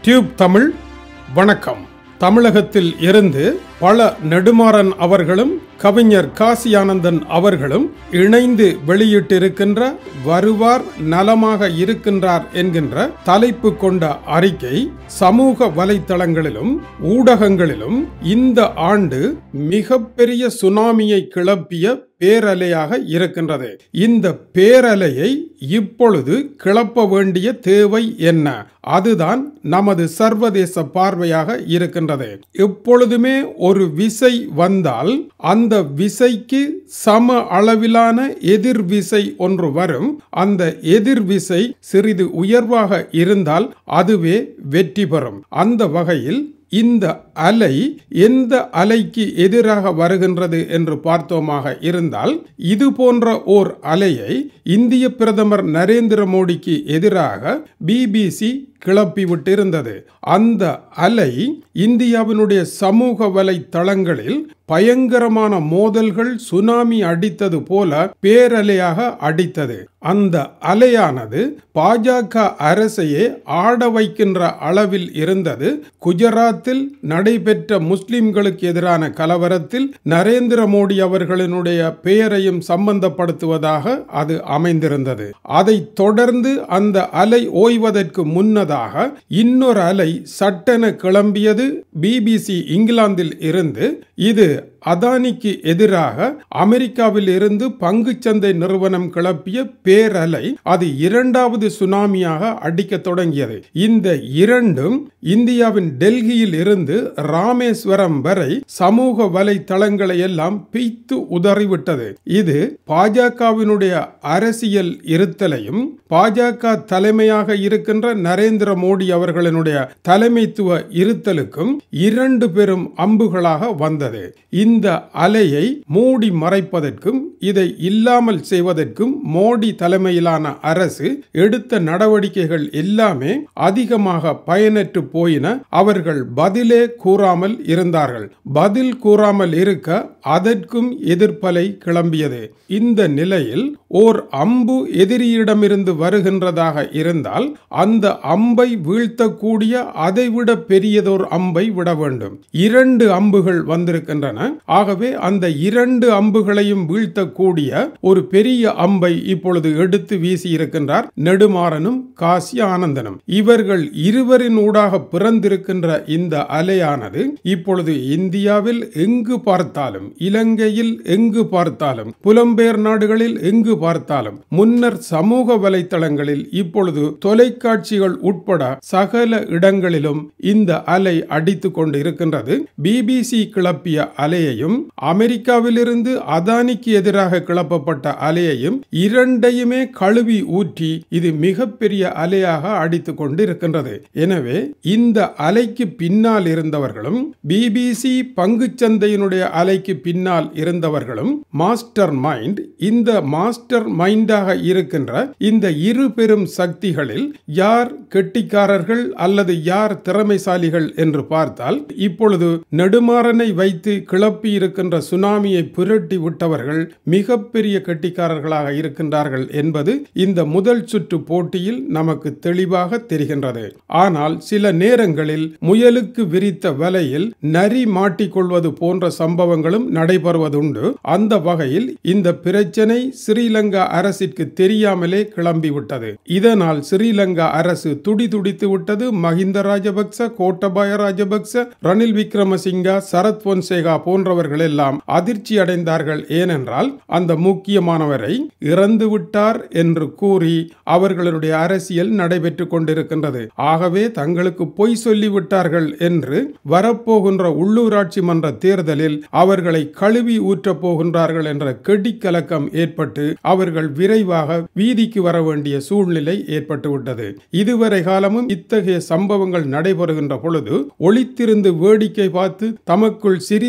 tube Tamil வணக்கம் தமிழகத்தில் இருந்து பல நெடுமாறன் அவர்களும் கவிஞர் காசி ஆனந்தன் அவர்களும் இணைந்து வெளியிட்டிருக்கின்ற வருவார் நலமாக இருக்கின்றார் என்கின்ற தலைப்பு கொண்ட அறிக்கை சமூக வலைத்தளங்களிலும் ஊடகங்களிலும் இந்த ஆண்டு மிகப்பெரிய சுனாமியை கிளப்பிய பேரலையாக இருக்கின்றது இந்த பேரலையை இப்பொழுது கிளப்ப வேண்டிய தேவை என்ன அதுதான் நமது சர்வதேச பார்வையாக இருக்கின்றது எப்பொழுதுமே ஒரு விசை வந்தால் அந்த விசைக்கு சம அளவிலான எதிர் விசை ஒன்று வரும் அந்த எதிர் விசை சிறிது உயர்வாக இருந்தால் அதுவே வெற்றி பெறும் அந்த வகையில் இந்த அலை எந்த அலைக்கு எதிராக வருகின்றது என்று பார்த்தோமாக இருந்தால் இது போன்ற ஓர் அலையை இந்திய பிரதமர் நரேந்திர மோடிக்கு எதிராக பிபிசி கிளப்பி விட்டிருந்தது அந்த அலை இந்தியாவினுடைய சமூக வலைத்தளங்களில் பயங்கரமான மோதல்கள் சுனாமி அடித்தது போல பேரலையாக அடித்தது அந்த அலையானது பாஜக அரசையே ஆட வைக்கின்ற அளவில் இருந்தது குஜராத்தில் நடைபெற்ற முஸ்லிம்களுக்கு எதிரான கலவரத்தில் நரேந்திர மோடி அவர்களினுடைய பெயரையும் சம்பந்தப்படுத்துவதாக அது அமைந்திருந்தது அதைத் தொடர்ந்து அந்த அலை ஓய்வதற்கு முன்னதாக இன்னொரு அலை சட்டென கிளம்பியது பிபிசி இங்கிலாந்தில் இருந்து இது அதானிக்கு எதிராக அமெரிக்காவில் இருந்து பங்குச்சந்தை நிறுவனம் கிளப்பிய பேரலை அது இரண்டாவது சுனாமியாக அடிக்க தொடங்கியது இந்த இரண்டும் இந்தியாவின் டெல்லியில் இருந்து ராமேஸ்வரம் வரை சமூக வலைத்தளங்களை எல்லாம் பிய்த்து உதறிவிட்டது இது பாஜகவினுடைய அரசியல் இருத்தலையும் பாஜக தலைமையாக இருக்கின்ற நரேந்திர மோடி அவர்களினுடைய தலைமைத்துவ இருத்தலுக்கும் இரண்டு பெரும் அம்புகளாக வந்தது இந்த அலையை மூடி மறைப்பதற்கும் இதை இல்லாமல் செய்வதற்கும் மோடி தலைமையிலான அரசு எடுத்த நடவடிக்கைகள் எல்லாமே அதிகமாக பயனற்று போயின அவர்கள் பதிலே கூறாமல் இருந்தார்கள் பதில் கூறாமல் இருக்க அதற்கும் எதிர்ப்பலை கிளம்பியது இந்த நிலையில் ஓர் அம்பு எதிரியிடமிருந்து வருகின்றதாக இருந்தால் அந்த அம்பை வீழ்த்தக்கூடிய அதைவிட பெரியதோர் அம்பை விட வேண்டும் இரண்டு அம்புகள் வந்திருக்கின்றன ஆகவே அந்த இரண்டு அம்புகளையும் வீழ்த்தக்கூடிய ஒரு பெரிய அம்பை இப்பொழுது எடுத்து வீசி இருக்கின்றார் நெடுமாறனும் காசி ஆனந்தனும் இவர்கள் இருவரின் ஊடாக பிறந்திருக்கின்ற இந்த அலையானது இப்பொழுது இந்தியாவில் எங்கு பார்த்தாலும் இலங்கையில் எங்கு பார்த்தாலும் புலம்பெயர் நாடுகளில் எங்கு பார்த்தாலும் முன்னர் சமூக வலைத்தளங்களில் இப்பொழுது தொலைக்காட்சிகள் உட்பட சகல இடங்களிலும் இந்த அலை அடித்து கொண்டு இருக்கின்றது பிபிசி கிளப்பிய அலையையும் அமெரிக்காவிலிருந்து அதானிக்கு எதிராக கிளப்பப்பட்ட அலையையும் இரண்டையுமே கழுவி ஊற்றி இது மிகப்பெரிய அலையாக அடித்து கொண்டு இருக்கின்றது எனவே இந்த அலைக்கு பின்னால் இருந்தவர்களும் பிபிசி பங்குச்சந்தையினுடைய அலைக்கு பின்னால் இருந்தவர்களும் மாஸ்டர் மைண்ட் இந்த மாஸ்டர் மைண்டாக இருக்கின்ற இந்த இரு பெரும் சக்திகளில் யார் கெட்டிக்காரர்கள் அல்லது யார் திறமைசாலிகள் என்று பார்த்தால் இப்பொழுது நெடுமாறனை வைத்து கிளப்பி இருக்கின்ற சுனாமியை புரட்டி விட்டவர்கள் மிகப்பெரிய கெட்டிக்காரர்களாக இருக்கின்றார்கள் என்பது இந்த முதல் சுற்று போட்டியில் நமக்கு தெளிவாக தெரிகின்றது ஆனால் சில நேரங்களில் முயலுக்கு விரித்த வலையில் நரி மாட்டிக்கொள்வது போன்ற சம்பவங்களும் நடைபெறுவதுண்டு அந்த வகையில் இந்த பிரச்சனை ஸ்ரீலங்கா அரசிற்கு தெரியாமலே கிளம்பிவிட்டது இதனால் ஸ்ரீலங்கா அரசு துடி துடித்து விட்டது மஹிந்த ராஜபக்ச கோட்டபாய ராஜபக்ச ரணில் விக்ரமசிங்கா சரத் பொன்சேகா போன்றவர்கள் எல்லாம் அதிர்ச்சி அடைந்தார்கள் ஏனென்றால் அந்த முக்கியமானவரை இறந்து விட்டார் என்று கூறி அவர்களுடைய அரசியல் நடைபெற்றுக் கொண்டிருக்கின்றது ஆகவே தங்களுக்கு பொய் சொல்லிவிட்டார்கள் என்று வரப்போகின்ற உள்ளூராட்சி மன்ற தேர்தலில் அவர்களை கழுவி ஊற்றப் போகின்றார்கள் என்ற கெடிக்கலக்கம் ஏற்பட்டு அவர்கள் விரைவாக வீதிக்கு வர வேண்டிய சூழ்நிலை ஏற்பட்டுவிட்டது இதுவரை காலமும் இத்தகைய சம்பவங்கள் நடைபெறுகின்ற பொழுது ஒளித்திருந்து வேடிக்கை பார்த்து தமக்குள் சிரித்து மகிழ்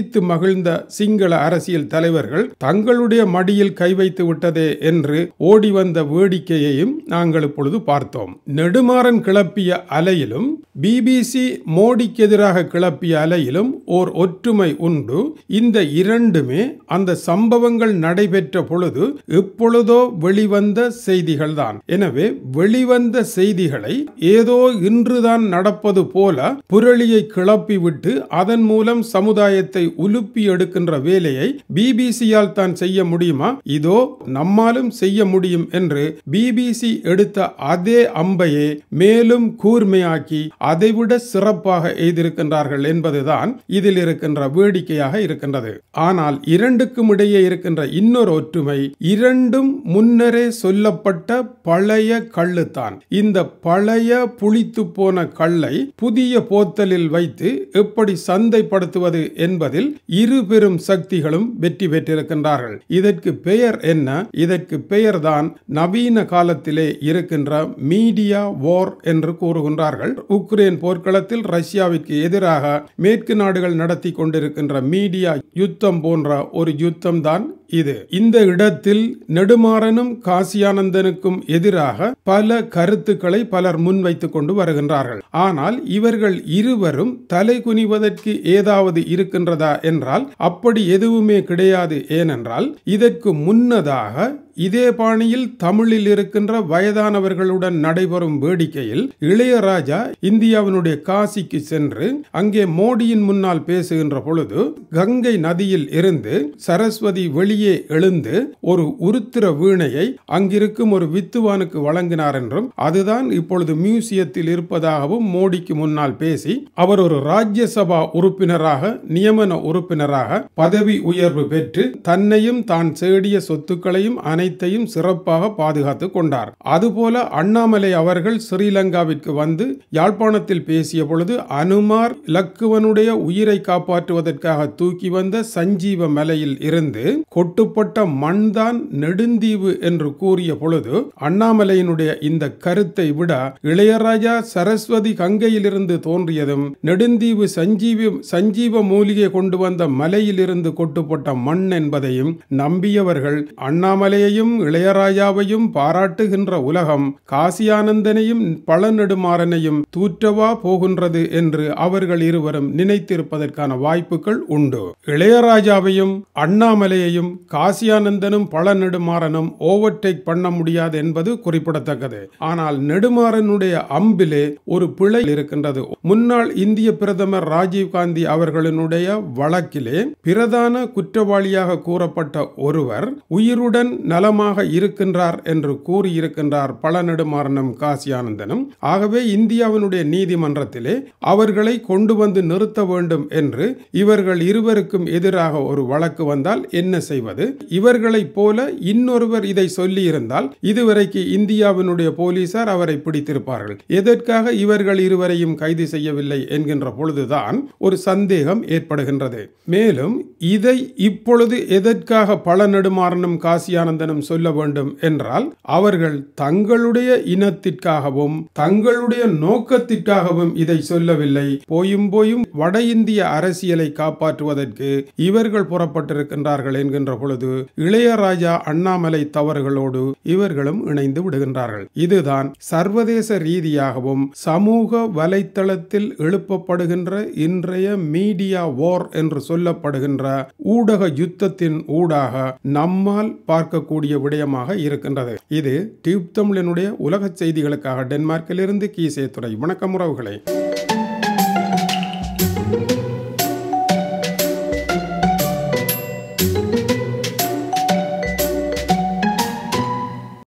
மகிழ்ந்த சிங்கள அரசியல் தலைவர்கள் தங்களுடைய மடியில் கை வைத்து விட்டதே என்று ஓடி வந்த வேடிக்கையையும் நாங்கள் இப்பொழுது பார்த்தோம் நெடுமாறன் கிளப்பிய அலையிலும் பிபிசி மோடிக்கு எதிராக கிளப்பிய அலையிலும் ஓர் ஒற்றுமை உண்டு இந்த இரண்டுமே அந்த சம்பவங்கள் நடைபெற்ற பொழுது எப்பொழுதோ வெளிவந்த செய்திகள் தான் எனவே வெளிவந்த செய்திகளை ஏதோ இன்றுதான் நடப்பது போல புரளியை கிளப்பிவிட்டு அதன் மூலம் சமுதாயத்தை உலுப்பி எடுக்கின்ற வேலையை பிபிசியால் தான் செய்ய முடியுமா இதோ நம்மாலும் செய்ய முடியும் என்று பிபிசி எடுத்த அதே அம்பையே மேலும் கூர்மையாக்கி அதைவிட சிறப்பாக எய்திருக்கின்றார்கள் என்பதுதான் இதில் இருக்கின்ற வேடிக்கையாக இருக்கின்றது ஆனால் இரண்டுக்கும் இடையே இருக்கின்ற இன்னொரு ஒற்றுமை இரண்டும் முன்னரே சொல்லப்பட்ட பழைய கள்ளுத்தான் இந்த பழைய புளித்து போன கல்லை புதிய போத்தலில் வைத்து எப்படி சந்தைப்படுத்துவது என்பதில் இரு பெரும் சக்திகளும் வெற்றி பெற்றிருக்கின்றார்கள் இதற்கு பெயர் என்ன இதற்கு பெயர்தான் நவீன காலத்திலே இருக்கின்ற மீடியா வார் என்று கூறுகின்றார்கள் உக்ரைன் போர்க்களத்தில் ரஷ்யாவிற்கு எதிராக மேற்கு நாடுகள் நடத்தி கொண்டிருக்கின்ற மீடியா யுத்தம் போன்ற ஒரு யுத்தம் தான் இது இந்த இடத்தில் நெடுமாறனும் காசியானந்தனுக்கும் எதிராக பல கருத்துக்களை பலர் முன்வைத்துக் கொண்டு வருகின்றார்கள் ஆனால் இவர்கள் இருவரும் தலை குனிவதற்கு ஏதாவது இருக்கின்றதா என்றால் அப்படி எதுவுமே கிடையாது ஏனென்றால் இதற்கு முன்னதாக இதே பாணியில் தமிழில் இருக்கின்ற வயதானவர்களுடன் நடைபெறும் வேடிக்கையில் இளையராஜா இந்தியாவினுடைய காசிக்கு சென்று அங்கே மோடியின் முன்னால் பேசுகின்ற பொழுது கங்கை நதியில் இருந்து சரஸ்வதி வெளியே எழுந்து ஒரு உருத்திர வீணையை அங்கிருக்கும் ஒரு வித்துவானுக்கு வழங்கினார் என்றும் அதுதான் இப்பொழுது மியூசியத்தில் இருப்பதாகவும் மோடிக்கு முன்னால் பேசி அவர் ஒரு ராஜ்யசபா உறுப்பினராக நியமன உறுப்பினராக பதவி உயர்வு பெற்று தன்னையும் தான் தேடிய சொத்துக்களையும் அனைத்தையும் சிறப்பாக பாதுகாத்துக் கொண்டார் அதுபோல அண்ணாமலை அவர்கள் ஸ்ரீலங்காவிற்கு வந்து யாழ்ப்பாணத்தில் பேசிய பொழுது அனுமார் லக்குவனுடைய உயிரை காப்பாற்றுவதற்காக தூக்கி வந்த சஞ்சீவ மலையில் இருந்து கொட்டுப்பட்ட மண்தான் நெடுந்தீவு என்று கூறிய பொழுது அண்ணாமலையினுடைய இந்த கருத்தை விட இளையராஜா சரஸ்வதி கங்கையிலிருந்து தோன்றியதும் நெடுந்தீவு சஞ்சீவி சஞ்சீவ மூலிகை கொண்டு வந்த மலையிலிருந்து கொட்டுப்பட்ட மண் என்பதையும் நம்பியவர்கள் அண்ணாமலையையும் இளையராஜாவையும் பாராட்டுகின்ற உலகம் காசியானந்தனையும் பழநெடுமாறனையும் தூற்றவா போகின்றது என்று அவர்கள் இருவரும் நினைத்திருப்பதற்கான வாய்ப்புகள் உண்டு இளையராஜாவையும் அண்ணாமலையையும் காசியானந்தனும் பழநெடுமாறனும் ஓவர்டேக் பண்ண முடியாது என்பது குறிப்பிடத்தக்கது ஆனால் நெடுமாறனுடைய அம்பிலே ஒரு பிழை இருக்கின்றது முன்னாள் இந்திய பிரதமர் ராஜீவ் காந்தி அவர்களினுடைய வழக்கிலே பிரதான குற்றவாளியாக கூறப்பட்ட ஒருவர் உயிருடன் நலமாக இருக்கின்றார் என்று கூறியிருக்கின்றார் பழநெடுமாறனும் காசியானந்தனும் ஆகவே இந்தியாவினுடைய நீதிமன்றத்திலே அவர்களை கொண்டு வந்து நிறுத்த வேண்டும் என்று இவர்கள் இருவருக்கும் எதிராக ஒரு வழக்கு வந்தால் என்ன செய்வது இவர்களைப் போல இன்னொருவர் இதை சொல்லி இருந்தால் இதுவரைக்கு இந்தியாவினுடைய போலீசார் அவரை பிடித்திருப்பார்கள் எதற்காக இவர்கள் இருவரையும் கைது செய்யவில்லை என்கின்ற பொழுதுதான் ஒரு சந்தேகம் ஏற்படுகின்றது மேலும் இதை இப்பொழுது எதற்காக பல நெடுமாறனும் காசியானந்தனும் சொல்ல வேண்டும் என்றால் அவர்கள் தங்களுடைய இனத்திற்காகவும் தங்களுடைய நோக்கத்திற்காகவும் இதை சொல்லவில்லை போயும் போயும் வட இந்திய அரசியலை காப்பாற்றுவதற்கு இவர்கள் புறப்பட்டிருக்கின்றார்கள் என்கின்ற பொழுது இளையராஜா அண்ணாமலை தவறுகளோடு இவர்களும் இணைந்து விடுகின்றார்கள் இதுதான் சர்வதேச ரீதியாகவும் சமூக வலைத்தளத்தில் எழுப்பப்படுகின்ற இன்றைய மீடியா வார் என்று சொல்லப்படுகின்ற ஊடக யுத்தத்தின் ஊடாக நம்மால் பார்க்கக்கூடிய விடயமாக இருக்கின்றது இது டியூப் தமிழனுடைய உலக செய்திகளுக்காக டென்மார்க்கிலிருந்து கீசே துறை வணக்கம் உறவுகளை